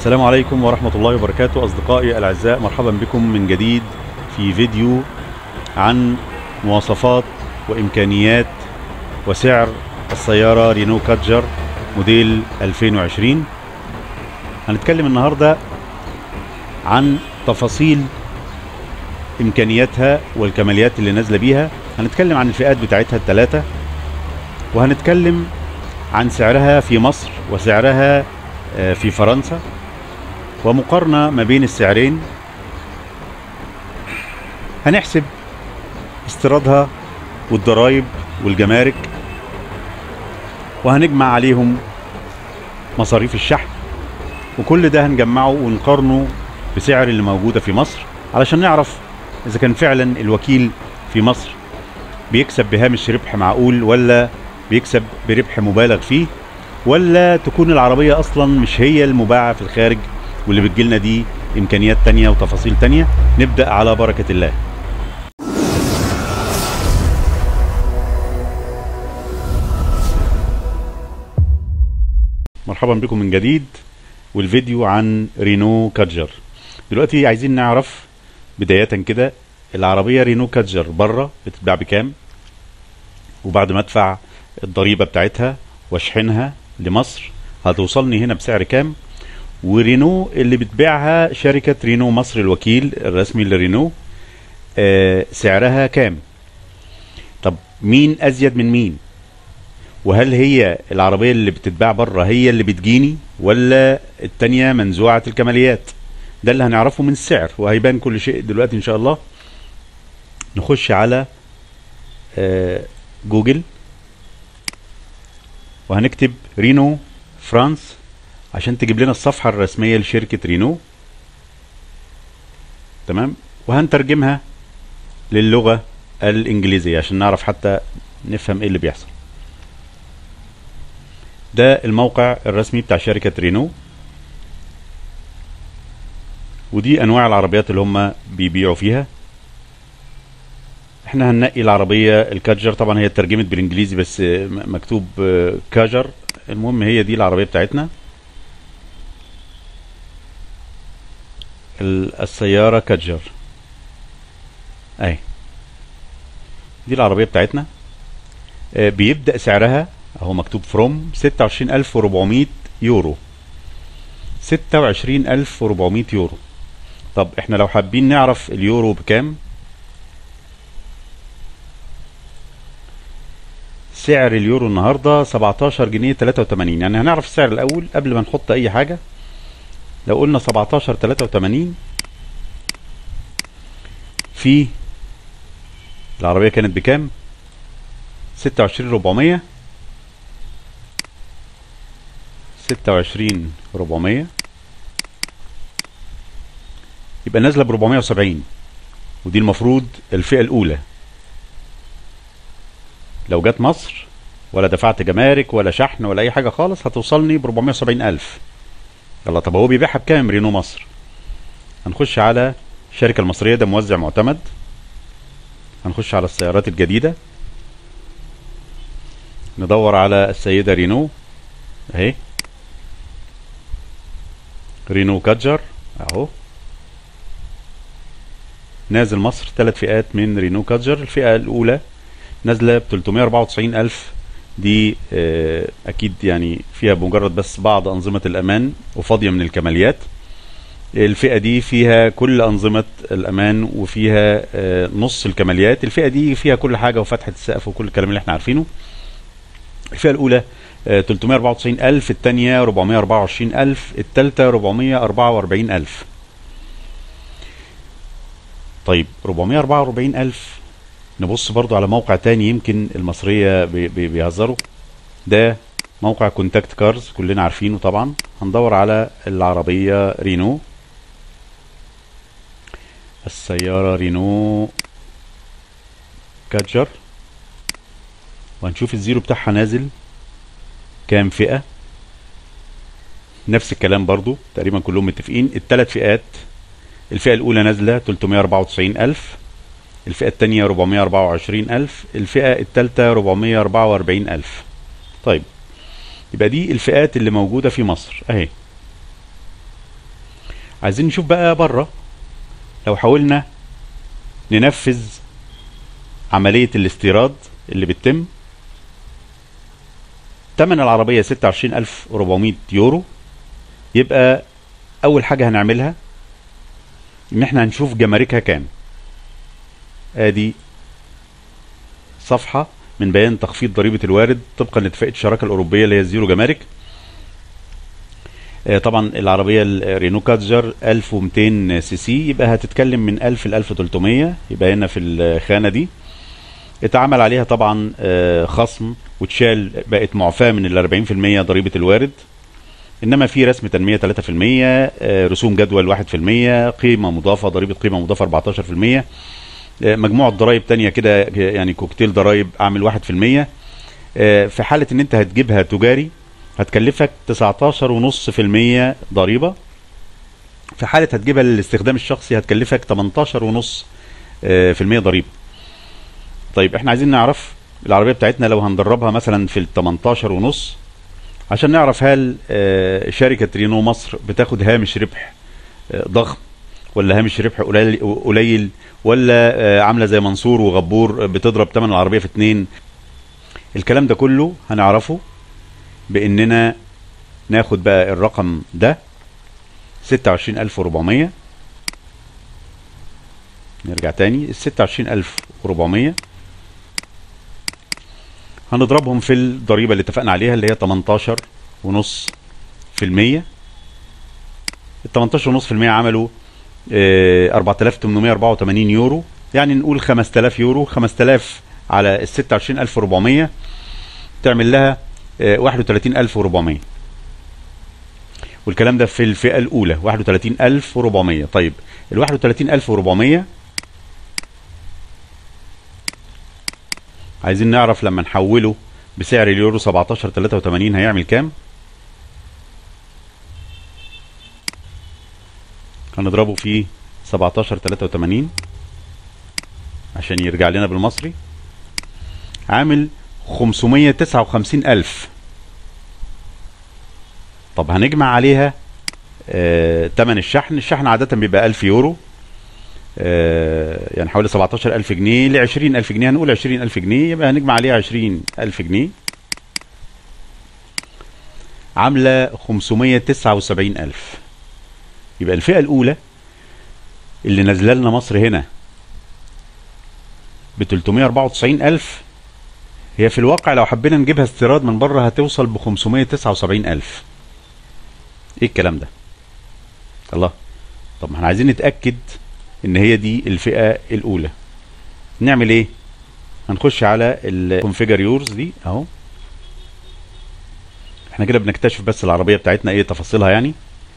السلام عليكم ورحمة الله وبركاته أصدقائي الأعزاء مرحبا بكم من جديد في فيديو عن مواصفات وإمكانيات وسعر السيارة رينو كاتجر موديل 2020 هنتكلم النهاردة عن تفاصيل إمكانياتها والكماليات اللي نازلة بيها هنتكلم عن الفئات بتاعتها الثلاثة وهنتكلم عن سعرها في مصر وسعرها آه، في فرنسا ومقارنة ما بين السعرين هنحسب استيرادها والضرايب والجمارك وهنجمع عليهم مصاريف الشحن وكل ده هنجمعه ونقارنه بسعر اللي موجودة في مصر علشان نعرف إذا كان فعلا الوكيل في مصر بيكسب بهامش ربح معقول ولا بيكسب بربح مبالغ فيه ولا تكون العربية أصلا مش هي المباعة في الخارج واللي بتجيلنا دي إمكانيات تانية وتفاصيل تانية نبدأ على بركة الله مرحبا بكم من جديد والفيديو عن رينو كاتجر دلوقتي عايزين نعرف بداية كده العربية رينو كاتجر بره بتتباع بكام وبعد ما ادفع الضريبة بتاعتها واشحنها لمصر هتوصلني هنا بسعر كام ورينو اللي بتبيعها شركة رينو مصر الوكيل الرسمي لرينو آه سعرها كام طب مين ازيد من مين وهل هي العربية اللي بتتباع بره هي اللي بتجيني ولا التانية منزوعة الكماليات ده اللي هنعرفه من السعر وهيبان كل شيء دلوقتي ان شاء الله نخش على آه جوجل وهنكتب رينو فرانس عشان تجيب لنا الصفحة الرسمية لشركة رينو تمام وهنترجمها للغة الإنجليزية عشان نعرف حتى نفهم ايه اللي بيحصل ده الموقع الرسمي بتاع شركة رينو ودي انواع العربيات اللي هم بيبيعوا فيها احنا هننقي العربية الكاجر طبعا هي اترجمت بالانجليزي بس مكتوب كاجر المهم هي دي العربية بتاعتنا السيارة كاجر اهي دي العربية بتاعتنا بيبدأ سعرها اهو مكتوب فروم 26400 يورو 26400 يورو طب احنا لو حابين نعرف اليورو بكام سعر اليورو النهارده 17 جنيه 83 يعني هنعرف السعر الاول قبل ما نحط اي حاجه لو قلنا 17 83 في العربيه كانت بكام 26 400 26 400 يبقى نازله ب 470 ودي المفروض الفئه الاولى لو جت مصر ولا دفعت جمارك ولا شحن ولا اي حاجه خالص هتوصلني ب 470 الف يلا طب هو بيبيعها بكام رينو مصر هنخش على الشركه المصريه ده موزع معتمد هنخش على السيارات الجديده ندور على السيده رينو اهي رينو كاتجر اهو نازل مصر ثلاث فئات من رينو كاتجر الفئه الاولى نازله ب 394 الف دي اه اكيد يعني فيها مجرد بس بعض انظمه الامان وفاضيه من الكماليات الفئه دي فيها كل انظمه الامان وفيها اه نص الكماليات الفئه دي فيها كل حاجه وفتحه السقف وكل الكلام اللي احنا عارفينه الفئه الاولى اه 394 الف الثانيه 424 الف الثالثه 444 الف طيب 444 الف نبص برضو على موقع تاني يمكن المصرية بي بي بيهزروا ده موقع كونتاكت كارز كلنا عارفينه طبعا هندور على العربية رينو السيارة رينو كاتجر وهنشوف الزيرو بتاعها نازل كام فئة نفس الكلام برضو تقريبا كلهم متفقين الثلاث فئات الفئة الأولى نازلة 394 ألف الفئة الثانية 424 ألف الفئة الثالثة 444 ألف طيب يبقى دي الفئات اللي موجودة في مصر أهي عايزين نشوف بقى بره لو حاولنا ننفذ عملية الاستيراد اللي بتتم تمن العربية 26400 يورو يبقى أول حاجة هنعملها إن إحنا هنشوف جماركها كام آدي صفحة من بيان تخفيض ضريبة الوارد طبقا لاتفاقية الشراكة الأوروبية اللي هي الزيرو جمارك آه، طبعا العربية الرينو كاتجر 1200 سي سي يبقى هتتكلم من 1000 ل 1300 يبقى هنا في الخانة دي اتعمل عليها طبعا آه، خصم وتشال بقت معفاة من ال 40% ضريبة الوارد انما في رسم تنمية 3% آه، رسوم جدول 1% قيمة مضافة ضريبة قيمة مضافة 14% آه، مجموعة ضرائب تانية كده يعني كوكتيل ضرائب اعمل 1% آه، في حالة ان انت هتجيبها تجاري هتكلفك 19.5% ضريبة في حالة هتجيبها للاستخدام الشخصي هتكلفك 18.5% آه، في المية ضريبة طيب احنا عايزين نعرف العربية بتاعتنا لو هندربها مثلا في ال 18 ونص عشان نعرف هل آه، شركة رينو مصر بتاخد هامش ربح آه، ضخم ولا هامش ربح قليل قليل ولا آه، عاملة زي منصور وغبور بتضرب تمن العربية في اتنين الكلام ده كله هنعرفه باننا ناخد بقى الرقم ده 26400 نرجع تاني ال 26400 هنضربهم في الضريبة اللي اتفقنا عليها اللي هي 18 ونص في المية ال 18 ونص في المية عملوا آه، 4884 يورو يعني نقول 5000 يورو 5000 على ال 26400 تعمل لها آه، 31400 والكلام ده في الفئة الأولى 31400 طيب ال 31400 عايزين نعرف لما نحوله بسعر اليورو 17 83 هيعمل كام هنضربه في 17 83 عشان يرجع لنا بالمصري عامل 559 ألف طب هنجمع عليها آه، تمن الشحن الشحن عادة بيبقى 1000 يورو آه، يعني حوالي 17000 جنيه ل 20000 جنيه هنقول 20000 جنيه يبقى هنجمع عليها 20000 جنيه عاملة 579000 يبقى الفئة الأولى اللي نازله لنا مصر هنا ب 394000 هي في الواقع لو حبينا نجيبها استيراد من بره هتوصل ب 579000 ايه الكلام ده الله طب ما احنا عايزين نتاكد ان هي دي الفئه الاولى نعمل ايه هنخش على الكونفيجر يورز دي اهو احنا كده بنكتشف بس العربيه بتاعتنا ايه تفاصيلها يعني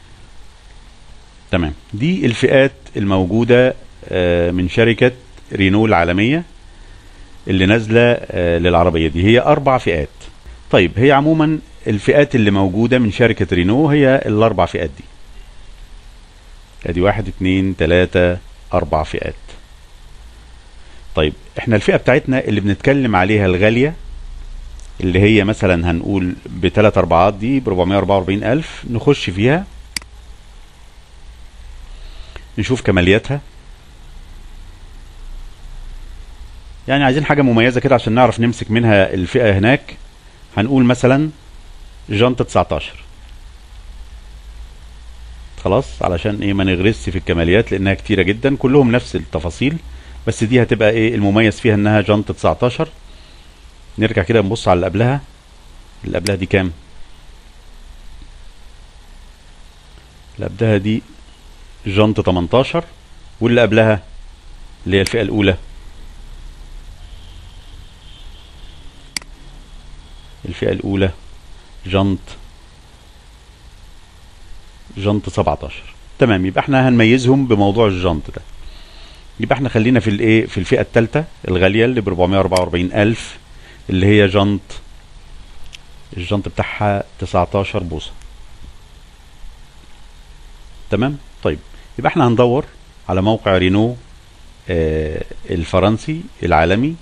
تمام دي الفئات الموجوده آه، من شركه رينو العالميه اللي نازله آه، للعربيه دي هي اربع فئات طيب هي عموما الفئات اللي موجوده من شركه رينو هي الاربع فئات دي ادي واحد اتنين تلاتة اربع فئات طيب احنا الفئة بتاعتنا اللي بنتكلم عليها الغالية اللي هي مثلا هنقول بتلات اربعات دي ب 444 الف نخش فيها نشوف كمالياتها يعني عايزين حاجة مميزة كده عشان نعرف نمسك منها الفئة هناك هنقول مثلا جنطة 19 خلاص علشان ايه ما نغرسش في الكماليات لانها كتيره جدا كلهم نفس التفاصيل بس دي هتبقى ايه المميز فيها انها جنطه 19 نرجع كده نبص على اللي قبلها اللي قبلها دي كام اللي قبلها دي جنطه 18 واللي قبلها اللي هي الفئه الاولى الفئه الاولى جنط جنط 17 تمام يبقى احنا هنميزهم بموضوع الجنط ده يبقى احنا خلينا في الايه في الفئه الثالثه الغاليه اللي ب 444 الف اللي هي جنط الجنط بتاعها 19 بوصه تمام طيب يبقى احنا هندور على موقع رينو آه الفرنسي العالمي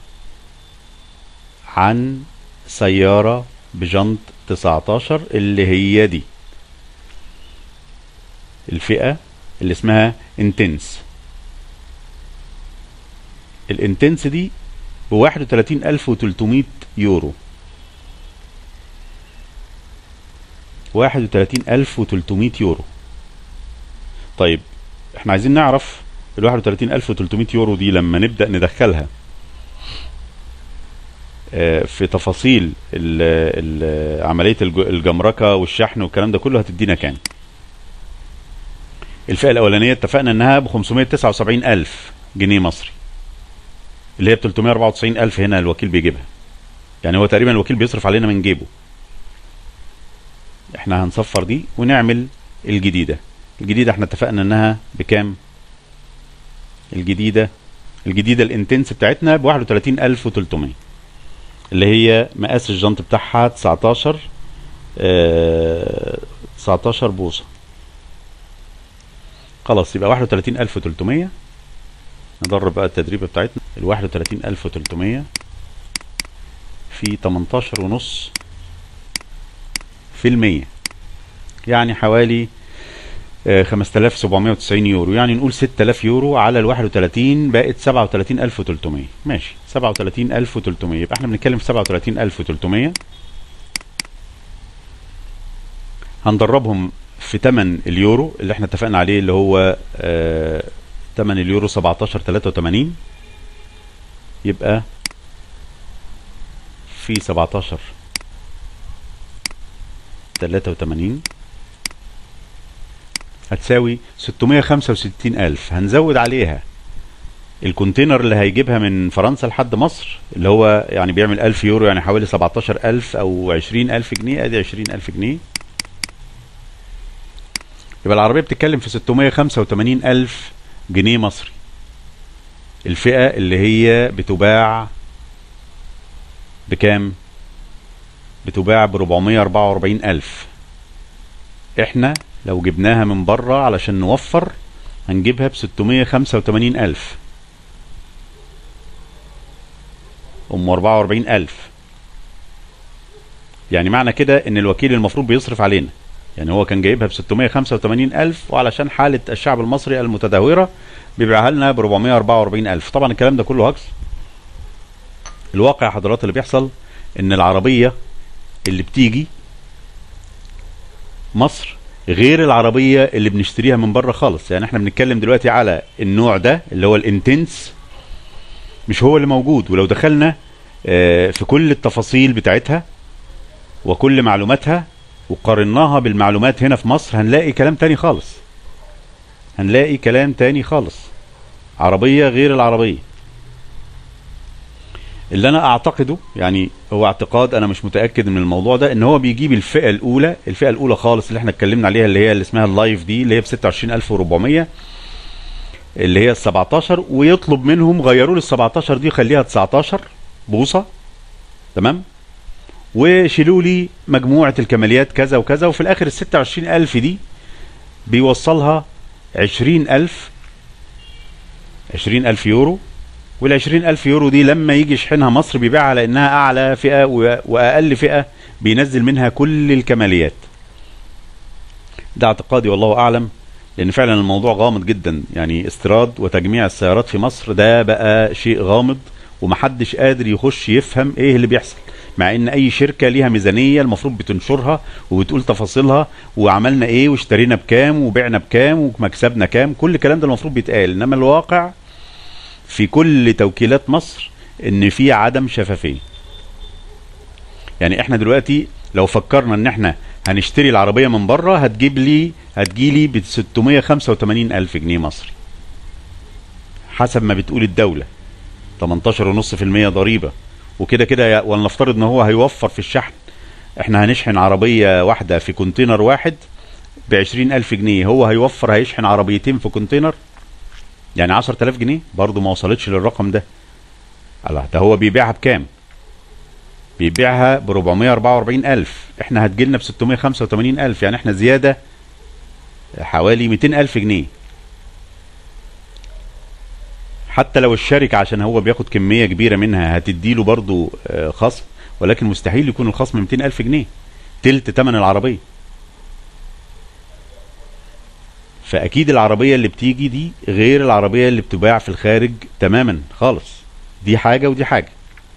عن سياره بجنط 19 اللي هي دي الفئة اللي اسمها انتنس الانتنس دي ب 31300 يورو 31300 يورو طيب احنا عايزين نعرف ال 31300 يورو دي لما نبدأ ندخلها آه، في تفاصيل ال- ال- عملية الج- الجمركة والشحن والكلام ده كله هتدينا كام الفئة الأولانية اتفقنا إنها ب 579 ألف جنيه مصري اللي هي ب 394 ألف هنا الوكيل بيجيبها يعني هو تقريبا الوكيل بيصرف علينا من جيبه احنا هنصفر دي ونعمل الجديدة الجديدة احنا اتفقنا انها بكام الجديدة الجديدة الانتنس بتاعتنا ب 31300 اللي هي مقاس الجنط بتاعها 19 آه 19 بوصة خلاص يبقى 31300 ندرب بقى التدريبة بتاعتنا ال 31300 في 18 ونص في المية يعني حوالي آه، 5790 يورو يعني نقول 6000 يورو على ال 31 بقت 37300 ماشي 37300 يبقى احنا بنتكلم في 37300 هندربهم في تمن اليورو اللي احنا اتفقنا عليه اللي هو آه، تمن اليورو 17 83 يبقى في 17 83 هتساوي 665 ألف هنزود عليها الكونتينر اللي هيجيبها من فرنسا لحد مصر اللي هو يعني بيعمل 1000 يورو يعني حوالي 17 ألف أو 20 ألف جنيه أدي 20 ألف جنيه يبقى العربية بتتكلم في 685 ألف جنيه مصري الفئة اللي هي بتباع بكام؟ بتباع ب 444 ألف احنا لو جبناها من بره علشان نوفر هنجيبها ب 685 ألف أم 44 ألف يعني معنى كده إن الوكيل المفروض بيصرف علينا يعني هو كان جايبها ب 685 ألف وعلشان حالة الشعب المصري المتدهورة بيبيعها لنا ب 444 ألف طبعا الكلام ده كله هكس الواقع يا حضرات اللي بيحصل إن العربية اللي بتيجي مصر غير العربية اللي بنشتريها من بره خالص يعني احنا بنتكلم دلوقتي على النوع ده اللي هو الانتنس مش هو اللي موجود ولو دخلنا آه، في كل التفاصيل بتاعتها وكل معلوماتها وقارناها بالمعلومات هنا في مصر هنلاقي كلام تاني خالص هنلاقي كلام تاني خالص عربية غير العربية اللي انا اعتقده يعني هو اعتقاد انا مش متاكد من الموضوع ده ان هو بيجيب الفئه الاولى الفئه الاولى خالص اللي احنا اتكلمنا عليها اللي هي اللي اسمها اللايف دي اللي هي ب 26400 اللي هي ال 17 ويطلب منهم غيروا لي ال 17 دي خليها 19 بوصه تمام وشيلوا لي مجموعه الكماليات كذا وكذا وفي الاخر ال 26000 دي بيوصلها 20000 20000 يورو وال 20000 يورو دي لما يجي يشحنها مصر بيبيعها على انها اعلى فئه و- واقل فئه بينزل منها كل الكماليات ده اعتقادي والله اعلم لان فعلا الموضوع غامض جدا يعني استيراد وتجميع السيارات في مصر ده بقى شيء غامض ومحدش قادر يخش يفهم ايه اللي بيحصل مع ان اي شركه ليها ميزانيه المفروض بتنشرها وبتقول تفاصيلها وعملنا ايه واشترينا بكام وبعنا بكام ومكسبنا كام كل الكلام ده المفروض بيتقال انما الواقع في كل توكيلات مصر ان في عدم شفافيه يعني احنا دلوقتي لو فكرنا ان احنا هنشتري العربيه من بره هتجيب لي هتجيلي ب 685 الف جنيه مصري حسب ما بتقول الدوله 18.5% ضريبه وكده كده يا- ولنفترض ان هو هيوفر في الشحن احنا هنشحن عربيه واحده في كونتينر واحد ب 20 الف جنيه هو هيوفر هيشحن عربيتين في كونتينر يعني 10000 جنيه برضه ما وصلتش للرقم ده الله ده هو بيبيعها بكام بيبيعها ب 444 ألف احنا هتجيلنا ب 685 ألف يعني احنا زيادة حوالي 200 ألف جنيه حتى لو الشركة عشان هو بياخد كمية كبيرة منها هتديله برضو آه، خصم ولكن مستحيل يكون الخصم 200 ألف جنيه تلت تمن العربية فاكيد العربيه اللي بتيجي دي غير العربيه اللي بتباع في الخارج تماما خالص دي حاجه ودي حاجه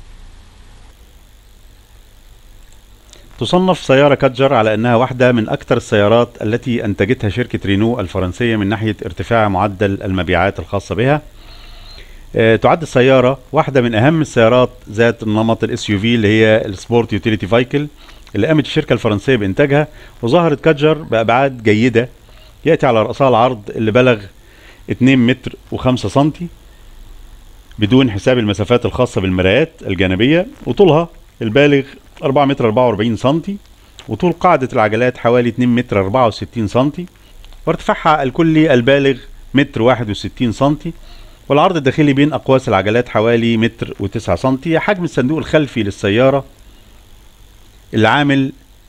تصنف سيارة كادجر على أنها واحدة من أكثر السيارات التي أنتجتها شركة رينو الفرنسية من ناحية ارتفاع معدل المبيعات الخاصة بها آه، تعد السيارة واحدة من أهم السيارات ذات النمط الاس يو في اللي هي السبورت يوتيليتي فايكل اللي قامت الشركة الفرنسية بإنتاجها وظهرت كادجر بأبعاد جيدة يأتي على رأسها العرض اللي بلغ 2 متر و5 سنتي بدون حساب المسافات الخاصة بالمرايات الجانبية وطولها البالغ 4 متر 44 سنتي وطول قاعدة العجلات حوالي 2 متر 64 سنتي وارتفاعها الكلي البالغ متر 61 سنتي والعرض الداخلي بين أقواس العجلات حوالي متر و9 سنتي حجم الصندوق الخلفي للسيارة العامل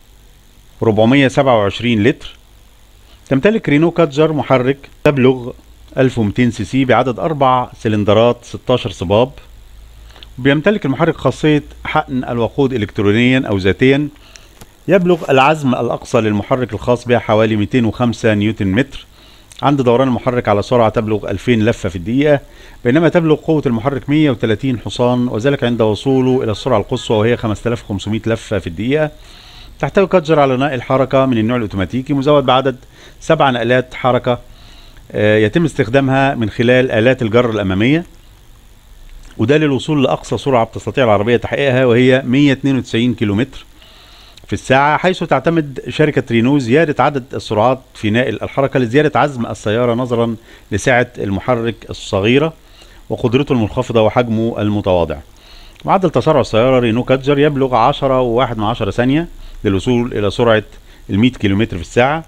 427 لتر تمتلك رينو كاتجر محرك تبلغ 1200 سي سي بعدد أربع سلندرات 16 صباب بيمتلك المحرك خاصية حقن الوقود إلكترونيا أو ذاتيا يبلغ العزم الأقصى للمحرك الخاص بها حوالي 205 نيوتن متر عند دوران المحرك على سرعة تبلغ 2000 لفة في الدقيقة بينما تبلغ قوة المحرك 130 حصان وذلك عند وصوله إلى السرعة القصوى وهي 5500 لفة في الدقيقة تحتوي كاتجر على نقل حركة من النوع الأوتوماتيكي مزود بعدد سبع نقلات حركة آه، يتم استخدامها من خلال آلات الجر الأمامية وده للوصول لأقصى سرعة بتستطيع العربية تحقيقها وهي 192 كيلومتر في الساعة حيث تعتمد شركة رينو زيادة عدد السرعات في نقل الحركة لزيادة عزم السيارة نظرا لسعة المحرك الصغيرة وقدرته المنخفضة وحجمه المتواضع معدل تسارع السيارة رينو كاتجر يبلغ 10 وواحد من عشرة ثانية للوصول إلى سرعة ال 100 كيلومتر في الساعة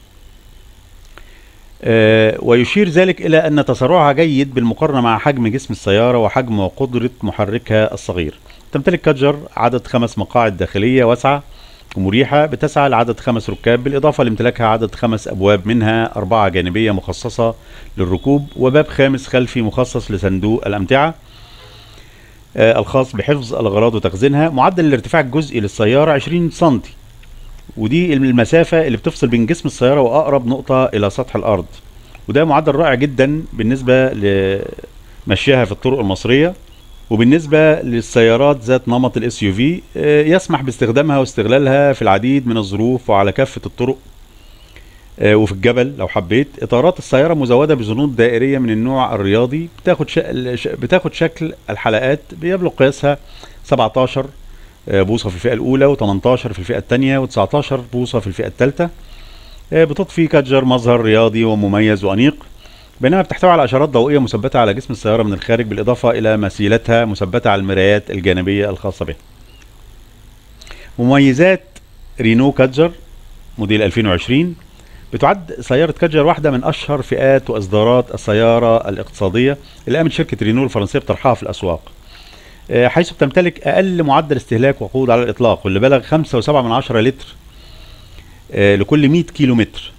آه، ويشير ذلك إلى أن تسارعها جيد بالمقارنة مع حجم جسم السيارة وحجم وقدرة محركها الصغير تمتلك كاتجر عدد خمس مقاعد داخلية واسعة ومريحة بتسعى لعدد خمس ركاب بالإضافة لامتلاكها عدد خمس أبواب منها أربعة جانبية مخصصة للركوب وباب خامس خلفي مخصص لصندوق الأمتعة آه، الخاص بحفظ الأغراض وتخزينها معدل الارتفاع الجزئي للسيارة 20 سنتي ودي المسافة اللي بتفصل بين جسم السيارة وأقرب نقطة إلى سطح الأرض وده معدل رائع جدا بالنسبة لمشيها في الطرق المصرية وبالنسبة للسيارات ذات نمط الاس يو في يسمح باستخدامها واستغلالها في العديد من الظروف وعلى كافة الطرق آه، وفي الجبل لو حبيت اطارات السياره مزوده بزنود دائريه من النوع الرياضي بتاخد شكل بتاخد شكل الحلقات بيبلغ قياسها 17 آه، بوصه في الفئه الاولى و18 في الفئه الثانيه و19 بوصه في الفئه الثالثه بتضفي كاتجر مظهر رياضي ومميز وانيق بينما بتحتوي على اشارات ضوئيه مثبته على جسم السياره من الخارج بالاضافه الى مسيلتها مثبته على المرايات الجانبيه الخاصه بها مميزات رينو كاتجر موديل 2020 بتعد سيارة كاتجر واحدة من أشهر فئات وإصدارات السيارة الاقتصادية اللي قامت شركة رينو الفرنسية بطرحها في الأسواق آه، حيث بتمتلك أقل معدل استهلاك وقود على الإطلاق واللي بلغ 5.7 من عشرة لتر آه، لكل 100 كيلو متر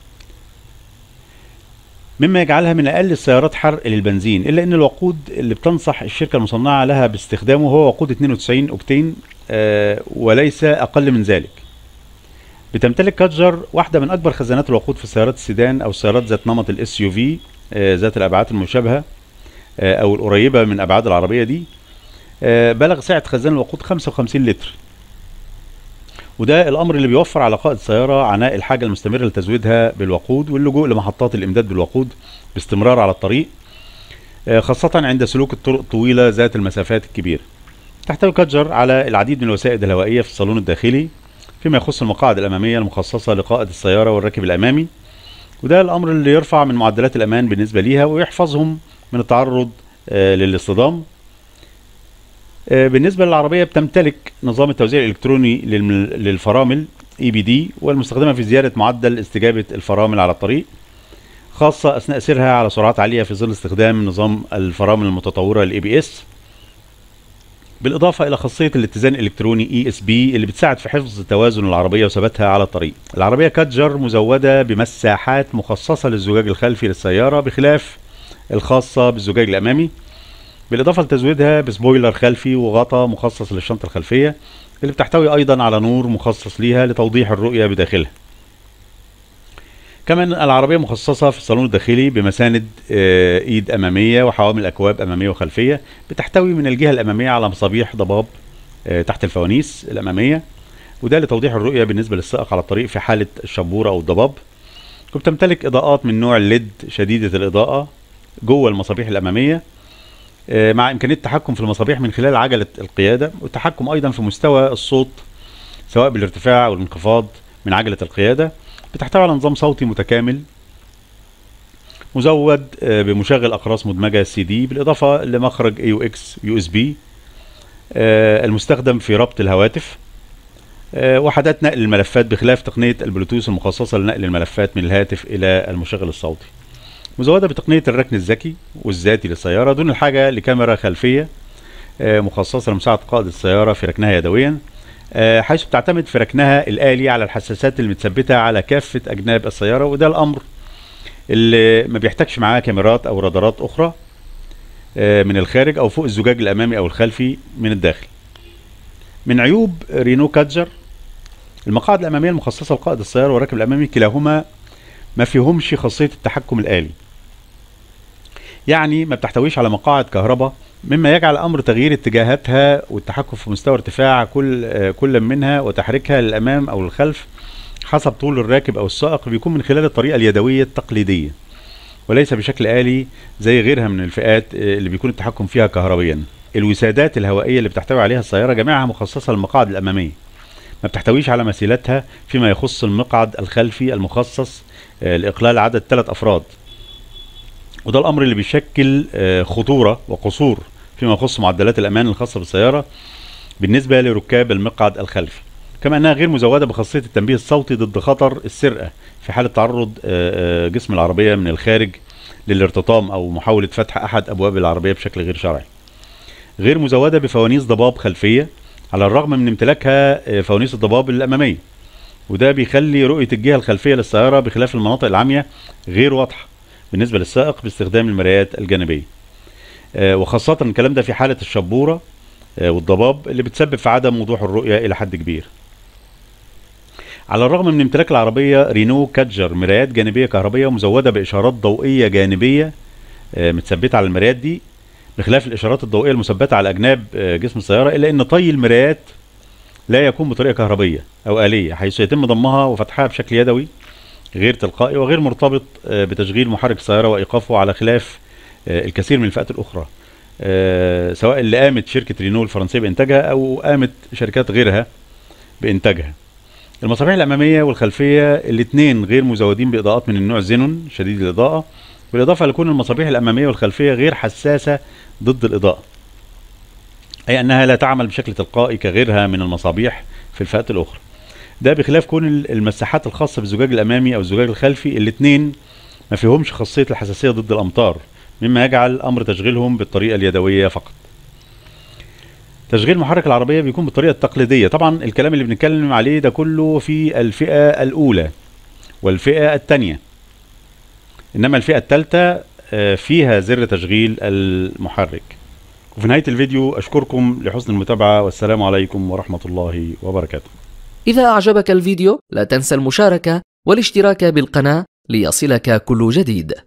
مما يجعلها من أقل السيارات حرق للبنزين إلا أن الوقود اللي بتنصح الشركة المصنعة لها باستخدامه هو وقود 92 أوكتين آه، وليس أقل من ذلك بتمتلك كاتجر واحدة من أكبر خزانات الوقود في سيارات السيدان أو السيارات ذات نمط الاس يو في ذات الأبعاد المشابهة أو القريبة من أبعاد العربية دي آه، بلغ سعة خزان الوقود 55 لتر وده الامر اللي بيوفر على قائد السياره عناء الحاجه المستمره لتزويدها بالوقود واللجوء لمحطات الامداد بالوقود باستمرار على الطريق آه، خاصه عند سلوك الطرق الطويله ذات المسافات الكبيره تحتوي كاتجر على العديد من الوسائد الهوائيه في الصالون الداخلي فيما يخص المقاعد الاماميه المخصصه لقائد السياره والراكب الامامي وده الامر اللي يرفع من معدلات الامان بالنسبه ليها ويحفظهم من التعرض آه، للاصطدام آه، بالنسبة للعربية بتمتلك نظام التوزيع الإلكتروني للفرامل اي بي دي والمستخدمة في زيادة معدل استجابة الفرامل على الطريق خاصة أثناء سيرها على سرعات عالية في ظل استخدام نظام الفرامل المتطورة الاي بي اس بالإضافة إلى خاصية الاتزان الإلكتروني اي اس بي اللي بتساعد في حفظ توازن العربية وثباتها على الطريق العربية كاتجر مزودة بمساحات مخصصة للزجاج الخلفي للسيارة بخلاف الخاصة بالزجاج الأمامي بالإضافة لتزويدها بسبويلر خلفي وغطاء مخصص للشنطة الخلفية اللي بتحتوي أيضا على نور مخصص ليها لتوضيح الرؤية بداخلها كمان العربية مخصصة في الصالون الداخلي بمساند آه، ايد امامية وحوامل اكواب امامية وخلفية بتحتوي من الجهة الامامية على مصابيح ضباب آه، تحت الفوانيس الامامية وده لتوضيح الرؤية بالنسبة للسائق على الطريق في حالة الشبورة او الضباب وبتمتلك اضاءات من نوع الليد شديدة الاضاءة جوه المصابيح الامامية آه، مع امكانية التحكم في المصابيح من خلال عجلة القيادة والتحكم ايضا في مستوى الصوت سواء بالارتفاع او الانخفاض من عجلة القيادة بتحتوي على نظام صوتي متكامل مزود آه، بمشغل اقراص مدمجه سي دي بالاضافه لمخرج اي يو اكس يو اس بي المستخدم في ربط الهواتف آه، وحدات نقل الملفات بخلاف تقنيه البلوتوث المخصصه لنقل الملفات من الهاتف الى المشغل الصوتي مزوده بتقنيه الركن الذكي والذاتي للسياره دون الحاجه لكاميرا خلفيه آه، مخصصه لمساعده قائد السياره في ركنها يدويا آه، حيث بتعتمد في ركنها الآلي على الحساسات المتثبتة على كافة أجناب السيارة وده الأمر اللي ما بيحتاجش معاه كاميرات أو رادارات أخرى آه، من الخارج أو فوق الزجاج الأمامي أو الخلفي من الداخل من عيوب رينو كادجر المقاعد الأمامية المخصصة لقائد السيارة والراكب الأمامي كلاهما ما فيهمش خاصية التحكم الآلي يعني ما بتحتويش على مقاعد كهرباء مما يجعل امر تغيير اتجاهاتها والتحكم في مستوى ارتفاع كل آه، كل منها وتحريكها للامام او للخلف حسب طول الراكب او السائق بيكون من خلال الطريقه اليدويه التقليديه وليس بشكل آلي زي غيرها من الفئات آه، اللي بيكون التحكم فيها كهربيا الوسادات الهوائيه اللي بتحتوي عليها السياره جميعها مخصصه للمقاعد الاماميه ما بتحتويش على مسيلتها فيما يخص المقعد الخلفي المخصص آه، لاقلال عدد ثلاث افراد وده الامر اللي بيشكل آه، خطوره وقصور فيما يخص معدلات الامان الخاصه بالسياره بالنسبه لركاب المقعد الخلفي كما انها غير مزوده بخاصيه التنبيه الصوتي ضد خطر السرقه في حاله تعرض آه، آه، جسم العربيه من الخارج للارتطام او محاوله فتح احد ابواب العربيه بشكل غير شرعي غير مزوده بفوانيس ضباب خلفيه على الرغم من امتلاكها آه، فوانيس الضباب الاماميه وده بيخلي رؤيه الجهه الخلفيه للسياره بخلاف المناطق العاميه غير واضحه بالنسبه للسائق باستخدام المرايات الجانبيه آه، وخاصه الكلام ده في حاله الشبوره آه، والضباب اللي بتسبب في عدم وضوح الرؤيه الى حد كبير على الرغم من امتلاك العربيه رينو كادجر مرايات جانبيه كهربيه ومزوده باشارات ضوئيه جانبيه آه، متثبته على المرايات دي بخلاف الاشارات الضوئيه المثبته على اجناب آه، جسم السياره الا ان طي المرايات لا يكون بطريقه كهربيه او اليه حيث يتم ضمها وفتحها بشكل يدوي غير تلقائي وغير مرتبط آه، بتشغيل محرك السياره وايقافه على خلاف آه، الكثير من الفئات الاخرى آه، سواء اللي قامت شركه رينو الفرنسيه بانتاجها او قامت شركات غيرها بانتاجها المصابيح الاماميه والخلفيه الاثنين غير مزودين باضاءات من النوع زينون شديد الاضاءه بالاضافه لكون المصابيح الاماميه والخلفيه غير حساسه ضد الاضاءه اي انها لا تعمل بشكل تلقائي كغيرها من المصابيح في الفئات الاخرى ده بخلاف كون ال- المساحات الخاصه بالزجاج الامامي او الزجاج الخلفي الاثنين ما فيهمش خاصيه الحساسيه ضد الامطار مما يجعل امر تشغيلهم بالطريقه اليدويه فقط تشغيل محرك العربيه بيكون بالطريقه التقليديه طبعا الكلام اللي بنتكلم عليه ده كله في الفئه الاولى والفئه الثانيه انما الفئه الثالثه فيها زر تشغيل المحرك وفي نهايه الفيديو اشكركم لحسن المتابعه والسلام عليكم ورحمه الله وبركاته إذا أعجبك الفيديو لا تنسى المشاركة والاشتراك بالقناة ليصلك كل جديد